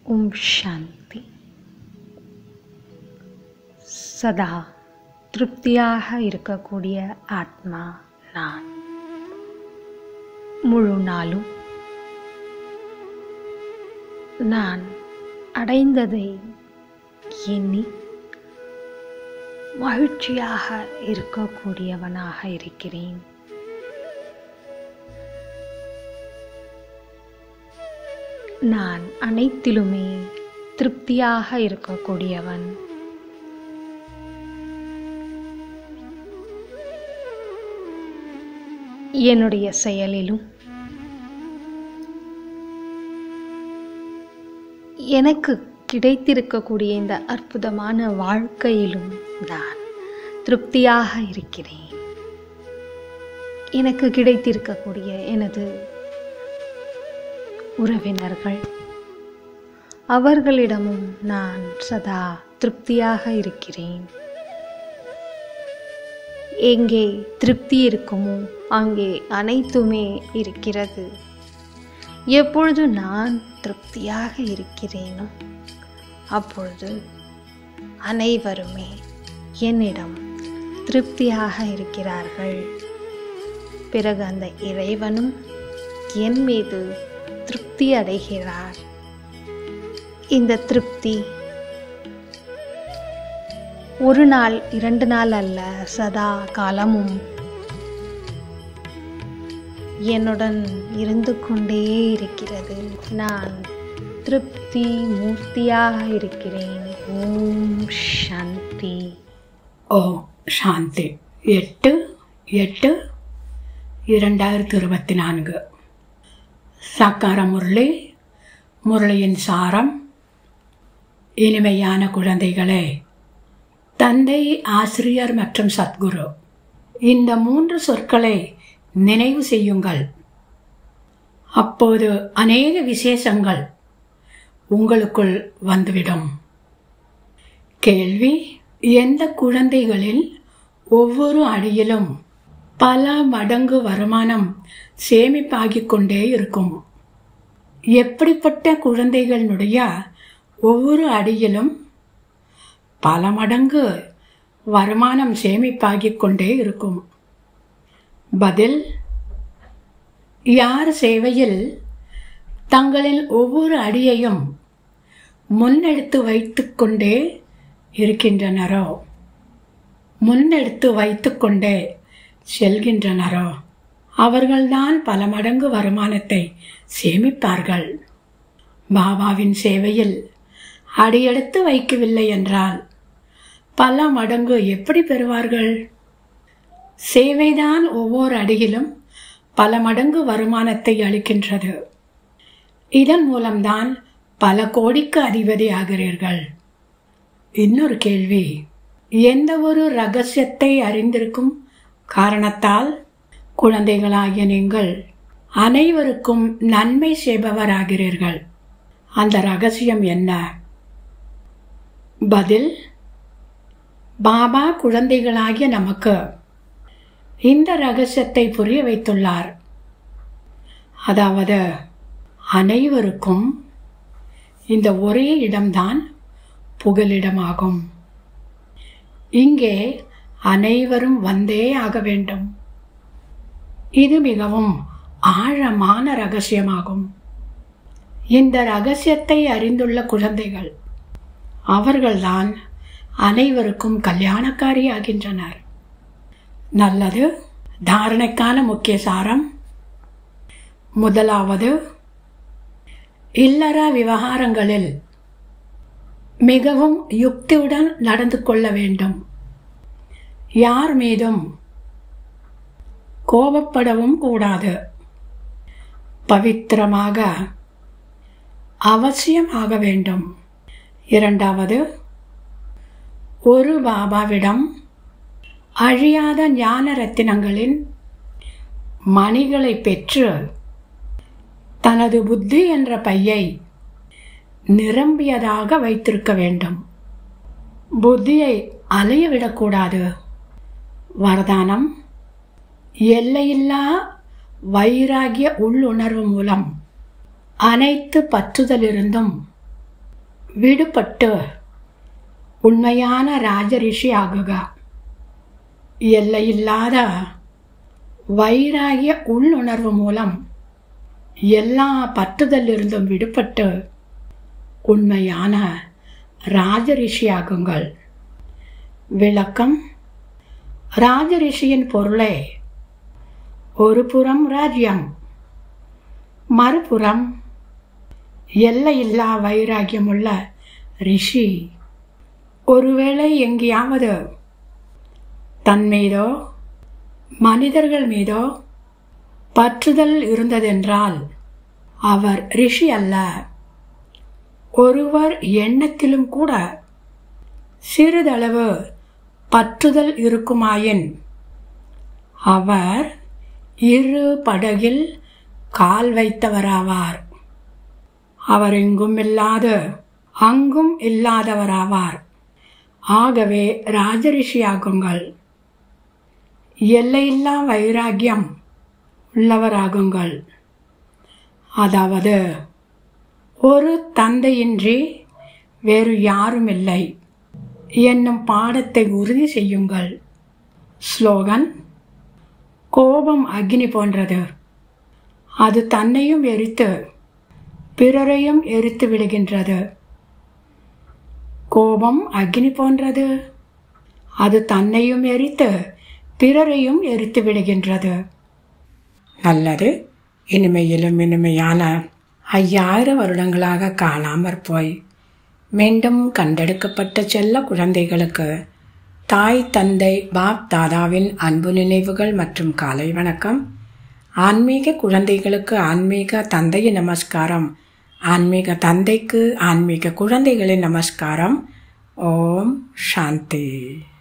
ஓம் சாந்தி சதா திருப்தியாக இருக்கக்கூடிய ஆத்மா நான் முழு நாளும் நான் அடைந்ததை எண்ணி மகிழ்ச்சியாக இருக்கக்கூடியவனாக இருக்கிறேன் நான் அனைத்திலுமே திருப்தியாக இருக்கக்கூடியவன் என்னுடைய செயலிலும் எனக்கு கிடைத்திருக்கக்கூடிய இந்த அற்புதமான வாழ்க்கையிலும் நான் திருப்தியாக இருக்கிறேன் எனக்கு கிடைத்திருக்கக்கூடிய எனது உறவினர்கள் அவர்களிடமும் நான் சதா திருப்தியாக இருக்கிறேன் எங்கே திருப்தி இருக்குமோ அங்கே அனைத்துமே இருக்கிறது எப்பொழுது நான் திருப்தியாக இருக்கிறேனோ அப்பொழுது அனைவருமே என்னிடம் திருப்தியாக இருக்கிறார்கள் பிறகு அந்த இறைவனும் என் மீது திருப்தி அடைகிறார் இந்த திருப்தி ஒரு நாள் இரண்டு நாள் அல்ல சதா காலமும் என்னுடன் இருந்து கொண்டே இருக்கிறது நான் திருப்தி மூர்த்தியாக இருக்கிறேன் ஓம் சாந்தி ஓம் சாந்தி எட்டு எட்டு இரண்டாயிரத்தி இருபத்தி நான்கு சாக்கார முரளி முரளியின் சாரம் இனிமையான குழந்தைகளே தந்தை ஆசிரியர் மற்றும் சத்குரு இந்த மூன்று சொற்களை நினைவு செய்யுங்கள் அப்போது அநேக விசேஷங்கள் உங்களுக்குள் வந்துவிடும் கேள்வி எந்த குழந்தைகளில் ஒவ்வொரு அடியிலும் பல மடங்கு வருமானம் சேமிப்பாகிக் கொண்டே இருக்கும் எப்படிப்பட்ட குழந்தைகளுடைய ஒவ்வொரு அடியிலும் பல மடங்கு வருமானம் சேமிப்பாகிக் கொண்டே இருக்கும் பதில் யார் சேவையில் தங்களின் ஒவ்வொரு அடியையும் முன்னெடுத்து வைத்துக்கொண்டே இருக்கின்றனரோ முன்னெடுத்து வைத்துக்கொண்டே செல்கின்றனரோ அவர்கள்தான் பல மடங்கு வருமானத்தை சேமிப்பார்கள் பாபாவின் சேவையில் அடியெடுத்து வைக்கவில்லை என்றால் பல மடங்கு எப்படி பெறுவார்கள் சேவைதான் ஒவ்வொரு அடியிலும் பல மடங்கு வருமானத்தை அளிக்கின்றது இதன் மூலம்தான் பல கோடிக்கு அதிபதி ஆகிறீர்கள் இன்னொரு கேள்வி எந்த ஒரு ரகசியத்தை அறிந்திருக்கும் காரணத்தால் குழந்தைகளாகிய நீங்கள் அனைவருக்கும் நன்மை செய்பவராகிறீர்கள் அந்த ரகசியம் என்ன பதில் பாபா குழந்தைகளாகிய நமக்கு இந்த ரகசியத்தை புரிய வைத்துள்ளார் அதாவது அனைவருக்கும் இந்த ஒரே இடம்தான் புகலிடமாகும் இங்கே அனைவரும் வந்தே ஆக வேண்டும் இது மிகவும் ஆழமான ரகசியமாகும் இந்த ரகசியத்தை அறிந்துள்ள குழந்தைகள் அவர்கள்தான் அனைவருக்கும் கல்யாணக்காரி ஆகின்றனர் நல்லது தாரணைக்கான முக்கிய சாரம் முதலாவது இல்லற விவகாரங்களில் மிகவும் யுக்தியுடன் நடந்து கொள்ள வேண்டும் யார் மீதும் கோபப்படவும் கூடாது பவித்திரமாக அவசியம் ஆக வேண்டும் இரண்டாவது ஒரு பாபாவிடம் அழியாத ஞான ரத்தினங்களின் மணிகளை பெற்று தனது புத்தி என்ற பையை நிரம்பியதாக வைத்திருக்க வேண்டும் புத்தியை அலைய விடக்கூடாது வரதானம் எல்லையில்லா வைராகிய உள்ளுணர்வு மூலம் அனைத்து பற்றுதலிருந்தும் விடுபட்டு உண்மையான ராஜரிஷி ஆகுக எல்லையில்லாத வைராகிய உள்ளுணர்வு மூலம் எல்லா பற்றுதலிருந்தும் விடுபட்டு உண்மையான ராஜரிஷியாகுங்கள் விளக்கம் ராஜரிஷியின் பொருளே ஒரு புறம் ராஜ்யம் மறுபுறம் எல்லையில்லா வைராகியமுள்ள ரிஷி ஒருவேளை எங்கேயாவது தன் மீதோ மனிதர்கள் மீதோ பற்றுதல் இருந்ததென்றால் அவர் ரிஷி அல்ல ஒருவர் எண்ணத்திலும் கூட சிறிதளவு பற்றுதல் இருக்குமாயின் அவர் இரு படகில் கால் வைத்தவராவார் அவர் எங்கும் இல்லாது அங்கும் இல்லாதவராவார் ஆகவே ராஜரிஷியாகுங்கள் எல்லையில்லா வைராக்கியம் உள்ளவராகுங்கள் அதாவது ஒரு தந்தையின்றி வேறு யாரும் இல்லை என்னும் பாடத்தை உறுதி செய்யுங்கள் ஸ்லோகன் கோபம் அக்னி போன்றது அது தன்னையும் எரித்து பிறரையும் எரித்து விடுகின்றது கோபம் அக்னி போன்றது அது தன்னையும் எரித்து பிறரையும் எரித்து விடுகின்றது நல்லது இனிமையிலும் இனிமையான ஐயாயிரம் வருடங்களாக காணாமற் போய் மீண்டும் கண்டெடுக்கப்பட்ட செல்ல குழந்தைகளுக்கு தாய் தந்தை பாப் தாதாவின் அன்பு நினைவுகள் மற்றும் காலை வணக்கம் ஆன்மீக குழந்தைகளுக்கு ஆன்மீக தந்தையின் நமஸ்காரம் ஆன்மீக தந்தைக்கு ஆன்மீக குழந்தைகளின் நமஸ்காரம் ஓம் சாந்தி